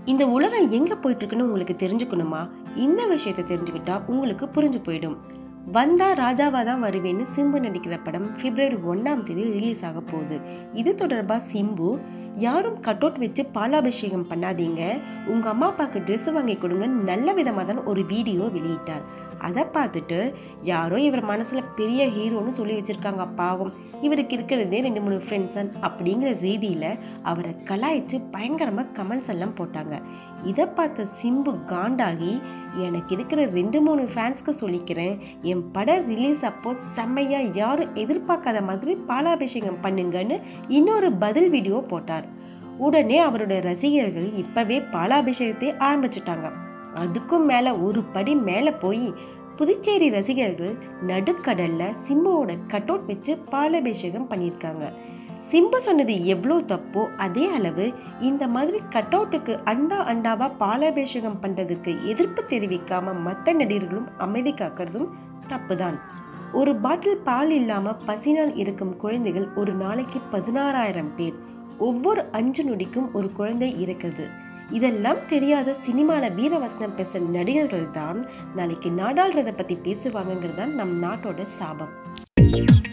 இந்த உலகம் எங்க போயிட்டு இருக்குன்னு உங்களுக்கு தெரிஞ்சுக்கணுமா இந்த விஷயத்தை தெரிஞ்சுக்கிட்டா உங்களுக்கு புரிஞ்சு போயிடும் வந்தா ராஜாவா தான் வருவேன்னு சிம்பு நடிக்கிற படம் பிப்ரவரி ஒன்னாம் தேதி ரிலீஸ் ஆக போகுது இது தொடர்பா சிம்பு யாரும் கட் அவுட் வச்சு பாலாபிஷேகம் பண்ணாதீங்க உங்க அம்மா அப்பாவுக்கு ட்ரெஸ் வாங்கி கொடுங்க நல்ல விதமாக தான் ஒரு வீடியோ வெளியிட்டார் அதை பார்த்துட்டு யாரோ இவர் மனசுல பெரிய ஹீரோன்னு சொல்லி வச்சிருக்காங்க பாவம் இவருக்கு இருக்கிறதே ரெண்டு மூணு ஃப்ரெண்ட்ஸ் அப்படிங்கிற ரீதியில் அவரை கலாய்ச்சி பயங்கரமாக கமெண்ட்ஸ் எல்லாம் போட்டாங்க இதை பார்த்த சிம்பு காண்டாகி எனக்கு இருக்கிற ரெண்டு மூணு ஃபேன்ஸ்க்கு சொல்லிக்கிறேன் என் படம் ரிலீஸ் அப்போ செம்மையாக யாரும் எதிர்பார்க்காத மாதிரி பாலாபிஷேகம் பண்ணுங்கன்னு இன்னொரு பதில் வீடியோ போட்டார் உடனே அவரோட ரசிகர்கள் இப்பவே பாலாபிஷேகத்தை ஆரம்பிச்சிட்டாங்க அதுக்கும் மேலே ஒரு படி மேலே போய் புதுச்சேரி ரசிகர்கள் நடுக்கடல்ல சிம்புவோட கட் அவுட் வச்சு பாலாபிஷேகம் பண்ணியிருக்காங்க சிம்பு சொன்னது எவ்வளோ தப்போ அதே அளவு இந்த மாதிரி கட் அவுட்டுக்கு அண்டா அண்டாவா பாலாபிஷேகம் பண்றதுக்கு எதிர்ப்பு தெரிவிக்காம மற்ற நடிகர்களும் அமைதி காக்கிறதும் தப்புதான் ஒரு பாட்டில் பால் இல்லாம பசினால் இருக்கும் குழந்தைகள் ஒரு நாளைக்கு பதினாறாயிரம் பேர் ஒவ்வொரு அஞ்சு நொடிக்கும் ஒரு குழந்தை இருக்குது இதெல்லாம் தெரியாத சினிமாவில் வீரவசனம் பேசுகிற நடிகர்கள் தான் நாளைக்கு நாடாளுறதை பற்றி பேசுவாங்கங்கிறது தான் நம் நாட்டோட சாபம்